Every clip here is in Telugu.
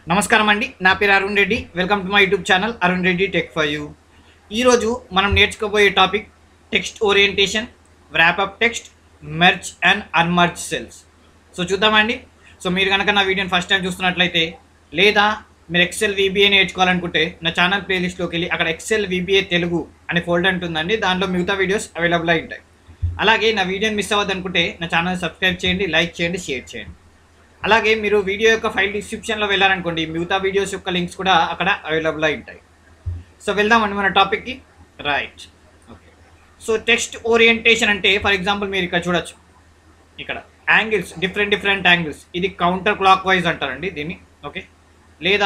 నమస్కారం అండి నా పేరు Arun Reddy welcome to my YouTube channel Arun Reddy tech for you ఈరోజు మనం నేర్చుకోబోయే topic text orientation up text merge and unmerge cells so చూద్దామండి సో మీరు కనుక నా వీడియోని ఫస్ట్ టైం చూస్తున్నట్లయితే లేదా మీరు ఎక్సెల్ వీబీఏ నేర్చుకోవాలనుకుంటే నా ఛానల్ ప్లేలిస్ట్లోకి వెళ్ళి అక్కడ ఎక్సెల్ వీబీఏ తెలుగు అనే ఫోల్డర్ ఉంటుందండి దాంట్లో మిగతా వీడియోస్ అవైలబుల్ అయి ఉంటాయి అలాగే నా వీడియోని మిస్ అవ్వద్దు అనుకుంటే నా ఛానల్ సబ్స్క్రైబ్ చేయండి లైక్ చేయండి షేర్ చేయండి అలాగే మీరు వీడియో యొక్క ఫైల్ డిస్క్రిప్షన్లో వెళ్ళారనుకోండి మిగతా వీడియోస్ యొక్క లింక్స్ కూడా అక్కడ అవైలబుల్ అయి ఉంటాయి సో వెళ్దామండి మన టాపిక్కి right okay so text orientation అంటే ఫర్ ఎగ్జాంపుల్ మీరు ఇక్కడ చూడొచ్చు ఇక్కడ యాంగిల్స్ డిఫరెంట్ డిఫరెంట్ యాంగిల్స్ ఇది కౌంటర్ క్లాక్ వైజ్ అంటారండి దీన్ని ఓకే లేదా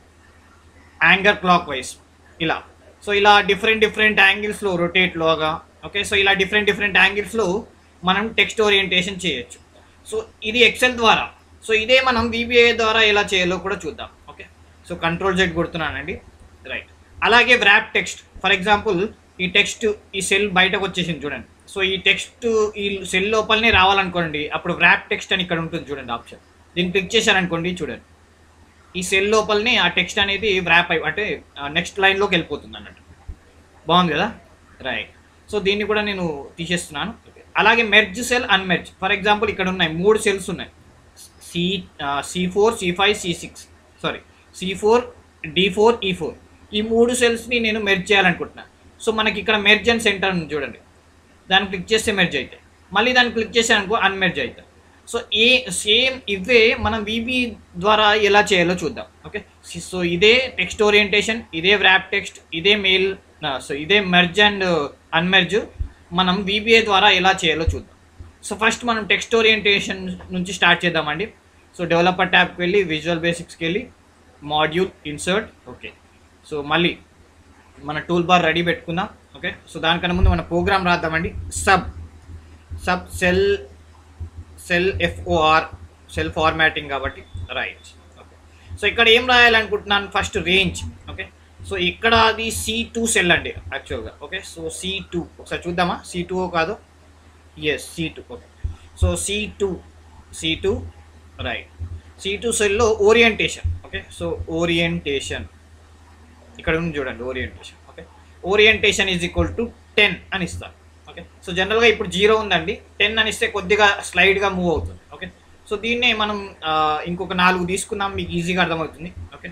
యాంగర్ క్లాక్ వైజ్ ఇలా సో ఇలా డిఫరెంట్ డిఫరెంట్ యాంగిల్స్లో రొటేట్ లోగా ఓకే సో ఇలా డిఫరెంట్ డిఫరెంట్ యాంగిల్స్లో మనం టెక్స్ట్ ఓరియంటేషన్ చేయొచ్చు సో ఇది ఎక్సెల్ ద్వారా సో ఇదే మనం VBA ద్వారా ఎలా చేయాలో కూడా చూద్దాం ఓకే సో కంట్రోల్ జెడ్ కొడుతున్నానండి రైట్ అలాగే వ్రాప్ టెక్స్ట్ ఫర్ ఎగ్జాంపుల్ ఈ టెక్స్ట్ ఈ సెల్ బయటకు వచ్చేసింది చూడండి సో ఈ టెక్స్ట్ ఈ సెల్ లోపలనే రావాలనుకోండి అప్పుడు వ్రాప్ టెక్స్ట్ అని ఇక్కడ ఉంటుంది చూడండి ఆప్షన్ దీన్ని క్లిక్ చేశారనుకోండి చూడండి ఈ సెల్ లోపలనే ఆ టెక్స్ట్ అనేది వ్రాప్ అయి అంటే నెక్స్ట్ లైన్లోకి వెళ్ళిపోతుంది అన్నట్టు బాగుంది కదా రైట్ సో దీన్ని కూడా నేను తీసేస్తున్నాను అలాగే merge cell unmerge for example ఇక్కడ ఉన్నాయి మూడు సెల్స్ ఉన్నాయి C C four C five C six sorry C four D four E four ఈ మూడు సెల్స్ని నేను మెర్జ్ చేయాలనుకుంటున్నాను సో మనకి ఇక్కడ మెర్జ్ అండ్ సెంటర్ ఉంది చూడండి దాన్ని క్లిక్ చేస్తే మెర్జ్ అవుతాయి మళ్ళీ దాన్ని క్లిక్ చేసానుకో అన్మెర్జ్ అవుతాయి సో ఏ సేమ్ ఇవే మనం వీబీ ద్వారా ఎలా చేయాలో చూద్దాం ఓకే సో ఇదే టెక్స్ట్ ఓరియంటేషన్ ఇదే వ్రాప్ టెక్స్ట్ ఇదే మెయిల్ సో ఇదే మెర్జ్ అండ్ అన్మెర్జ్ మనం వీబీఏ ద్వారా ఎలా చేయాలో చూద్దాం సో ఫస్ట్ మనం టెక్స్ట్ ఓరియంటేషన్ నుంచి స్టార్ట్ చేద్దామండి సో డెవలపర్ ట్యాబ్కి వెళ్ళి విజువల్ బేసిక్స్కి వెళ్ళి మాడ్యూల్ ఇన్సర్ట్ ఓకే సో మళ్ళీ మన టూల్ బార్ రెడీ పెట్టుకుందాం ఓకే సో దానికన్నా ముందు మన ప్రోగ్రామ్ రాద్దామండి sub sub cell cell F O R cell formatting కాబట్టి రైట్ ఓకే సో ఇక్కడ ఏం రాయాలనుకుంటున్నాను ఫస్ట్ రేంజ్ ఓకే సో ఇక్కడ అది సి టూ సెల్ అండి యాక్చువల్గా ఓకే సో సి టూ ఒకసారి చూద్దామా సి టూ కాదు yes C two okay so C two C two right C two సెల్లో ఓరియంటేషన్ ఓకే సో ఓరియంటేషన్ ఇక్కడ ఉంది చూడండి orientation okay orientation is equal to ten అని ఇస్తాను ఓకే సో జనరల్గా ఇప్పుడు జీరో ఉందండి టెన్ అని ఇస్తే కొద్దిగా స్లైడ్గా మూవ్ అవుతుంది ఓకే సో దీన్నే మనం ఆ, ఇంకొక నాలుగు తీసుకుందాం మీకు ఈజీగా అర్థమవుతుంది okay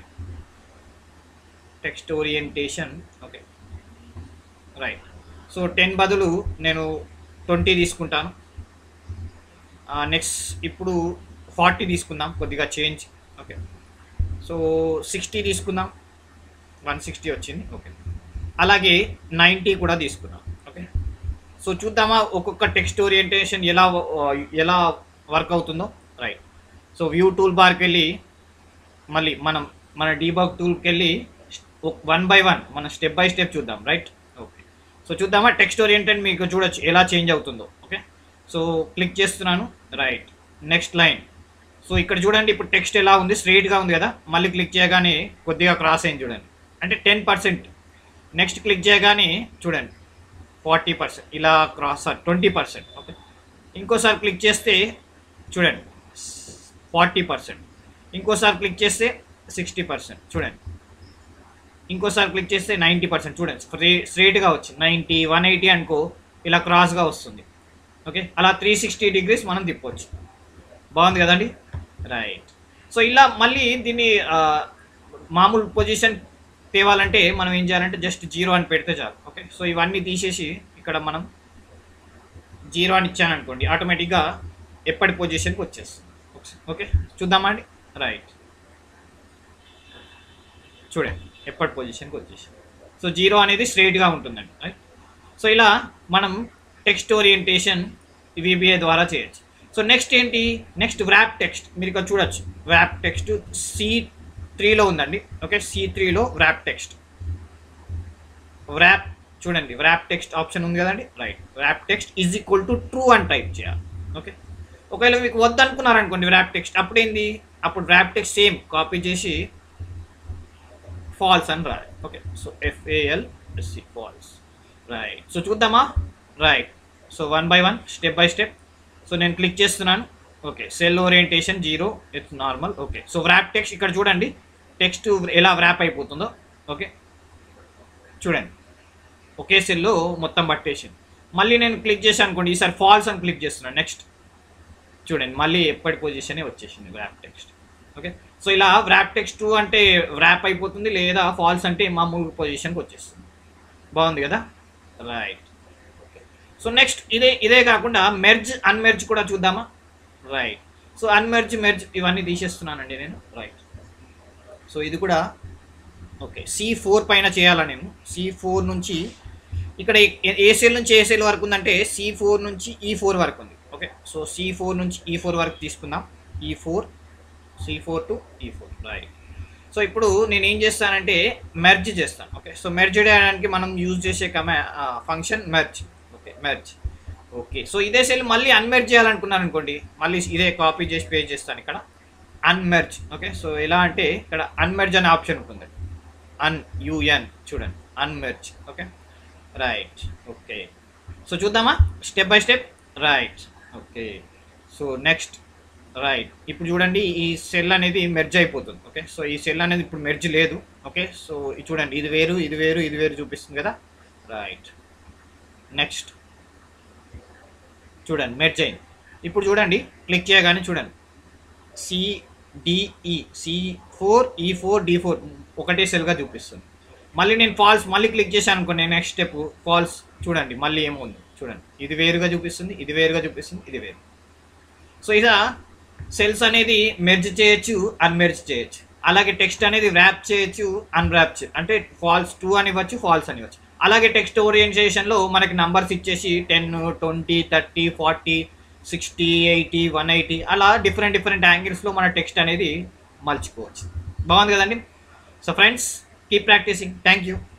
text orientation okay right so ten బదులు నేను ట్వంటీ తీసుకుంటాను నెక్స్ట్ ఇప్పుడు ఫార్టీ తీసుకుందాం కొద్దిగా చేంజ్ ఓకే సో సిక్స్టీ తీసుకుందాం వన్ సిక్స్టీ వచ్చింది ఓకే అలాగే నైంటీ కూడా తీసుకుందాం ఓకే సో చూద్దామా ఒక్కొక్క టెక్స్ట్ ఓరియంటేషన్ ఎలా ఎలా వర్క్ అవుతుందో రైట్ సో వ్యూ టూల్ బార్కి వెళ్ళి మళ్ళీ మనం మన డీబాగ్ టూల్కి వెళ్ళి వన్ బై వన్ మనం స్టెప్ బై స్టెప్ చూద్దాం రైట్ ఓకే సో చూద్దామా టెక్స్ట్ ఓరియంటెడ్ మీకు చూడొచ్చు ఎలా చేంజ్ అవుతుందో ఓకే సో క్లిక్ చేస్తున్నాను రైట్ నెక్స్ట్ లైన్ సో ఇక్కడ చూడండి ఇప్పుడు టెక్స్ట్ ఎలా ఉంది స్ట్రైట్గా ఉంది కదా మళ్ళీ క్లిక్ చేయగానే కొద్దిగా క్రాస్ అయింది చూడండి అంటే టెన్ పర్సెంట్ నెక్స్ట్ క్లిక్ చేయగానే చూడండి ఫార్టీ పర్సెంట్ ఇలా క్రాస్ ట్వంటీ పర్సెంట్ ఓకే ఇంకోసారి క్లిక్ చేస్తే చూడండి ఫార్టీ పర్సెంట్ ఇంకోసారి క్లిక్ చేస్తే సిక్స్టీ పర్సెంట్ చూడండి ఇంకోసారి క్లిక్ చేస్తే నైంటీ పర్సెంట్ చూడండి స్ట్రే స్ట్రైట్గా వచ్చింది నైంటీ వన్ ఎయిటీ అనుకో ఇలా క్రాస్గా వస్తుంది ఓకే అలా త్రీ సిక్స్టీ డిగ్రీస్ మనం తిప్పవచ్చు బాగుంది కదండి రైట్ సో ఇలా మళ్ళీ దీన్ని ఆ, మామూలు పొజిషన్ తేవాలంటే మనం ఏం చేయాలంటే జస్ట్ జీరో అని పెడితే చాలు ఓకే సో ఇవన్నీ తీసేసి ఇక్కడ మనం జీరో అని ఇచ్చాను అనుకోండి ఆటోమేటిక్గా ఎప్పటి పొజిషన్కి వచ్చేస్తుంది ఓకే చూద్దామా అండి రైట్ చూడండి ఎప్పటి పొజిషన్కి వచ్చేసి సో జీరో అనేది స్ట్రైట్గా ఉంటుందండి రైట్ సో ఇలా మనం టెక్స్ట్ ఓరియంటేషన్ విబిఏ ద్వారా చేయొచ్చు సో నెక్స్ట్ ఏంటి నెక్స్ట్ వ్రాప్ టెక్స్ట్ మీరు ఇక్కడ చూడొచ్చు వ్రాప్ టెక్స్ట్ సి త్రీలో ఉందండి ఓకే సి త్రీలో వ్రాప్ టెక్స్ట్ వ్రాప్ చూడండి వ్రాప్ టెక్స్ట్ ఆప్షన్ ఉంది కదండి right wrap text is equal to true అని టైప్ చేయాలి ఓకే ఒకవేళ మీకు వద్దనుకున్నారనుకోండి వ్రాప్ టెక్స్ట్ అప్పుడు ఏంది అప్పుడు వ్రాప్ టెక్స్ట్ సేమ్ కాపీ చేసి ఫాల్స్ అని రాయాలి okay so F A L S E false right so చూద్దామా right so one by one step by step so నేను క్లిక్ చేస్తున్నాను okay cell orientation zero it's normal okay so wrap text ఇక్కడ చూడండి టెక్స్ట్ ఎలా వ్రాప్ అయిపోతుందో ఓకే చూడండి ఒకే సెల్లో మొత్తం పట్టేసింది మళ్ళీ నేను క్లిక్ చేశాను అనుకోండి ఈసారి ఫాల్స్ అని క్లిక్ చేస్తున్నాను నెక్స్ట్ చూడండి మళ్ళీ ఎప్పటి పొజిషనే వచ్చేసింది వ్రాప్ టెక్స్ట్ ఓకే సో ఇలా వ్రాప్ టెక్స్ట్ అంటే వ్రాప్ అయిపోతుంది లేదా ఫాల్స్ అంటే మామూలు పొజిషన్కి వచ్చేస్తుంది బాగుంది కదా రైట్ ఓకే సో నెక్స్ట్ ఇదే ఇదే కాకుండా మెర్జ్ అన్మెర్జ్ కూడా చూద్దామా రైట్ సో అన్మెర్జ్ మెర్జ్ ఇవన్నీ తీసేస్తున్నానండి నేను రైట్ సో ఇది కూడా ఓకే సి ఫోర్ పైన చేయాలా నేను సి ఫోర్ నుంచి ఇక్కడ ఏ- ఏ సెల్ నుంచి ఏ సెల్ వరకు ఉందంటే సి ఫోర్ నుంచి ఈ ఫోర్ వరకు ఉంది ఓకే సో సి ఫోర్ నుంచి ఈ ఫోర్ వరకు తీసుకుందాం E four C four to E four right so ఇప్పుడు నేను ఏం చేస్తానంటే మెర్జ్ చేస్తాను ఓకే సో మెర్జ్ చేయడానికి మనం యూజ్ చేసే comma function merge okay merge okay so ఇదే సెల్ మళ్ళీ అన్మెర్జ్ చేయాలనుకున్నాను అనుకోండి మళ్ళీ ఇదే కాపీ చేసి పే చేస్తాను ఇక్కడ అన్మెర్జ్ ఓకే సో ఎలా అంటే ఇక్కడ అన్మెర్జ్ అనే ఆప్షన్ ఉంటుంది అన్ యుఎన్ చూడండి unmerge okay right okay so చూద్దామా step by step right okay so next right ఇప్పుడు చూడండి ఈ సెల్ అనేది మెర్జ్ అయిపోతుంది ఓకే సో ఈ సెల్ అనేది ఇప్పుడు మెర్జ్ లేదు ఓకే సో ఇది చూడండి ఇది వేరు ఇది వేరు ఇది వేరు చూపిస్తుంది కదా రైట్ నెక్స్ట్ చూడండి మెర్జ్ అయింది ఇప్పుడు చూడండి క్లిక్ చేయగానే చూడండి C D E C four E four D four ఒకటే సెల్గా చూపిస్తుంది మళ్ళీ నేను ఫాల్స్ మళ్ళీ క్లిక్ చేశాను అనుకోండి నెక్స్ట్ స్టెప్ ఫాల్స్ చూడండి మళ్ళీ ఏముంది చూడండి ఇది వేరుగా చూపిస్తుంది ఇది వేరుగా చూపిస్తుంది ఇది వేరు సో ఇలా సెల్స్ అనేది మెర్జ్ చేయొచ్చు అన్మెర్జ్ చేయొచ్చు అలాగే టెక్స్ట్ అనేది ర్యాప్ చేయొచ్చు అన్రాప్ చేయొచ్చు అంటే ఫాల్స్ టూ అని ఇవ్వచ్చు ఫాల్స్ అని ఇవ్వచ్చు అలాగే టెక్స్ట్ ఓరియంటేషన్లో మనకి నంబర్స్ ఇచ్చేసి ten twenty thirty forty sixty eighty one eighty అలా డిఫరెంట్ డిఫరెంట్ యాంగిల్స్లో మన టెక్స్ట్ అనేది మలుచుకోవచ్చు బాగుంది కదండి so friends keep practising thank you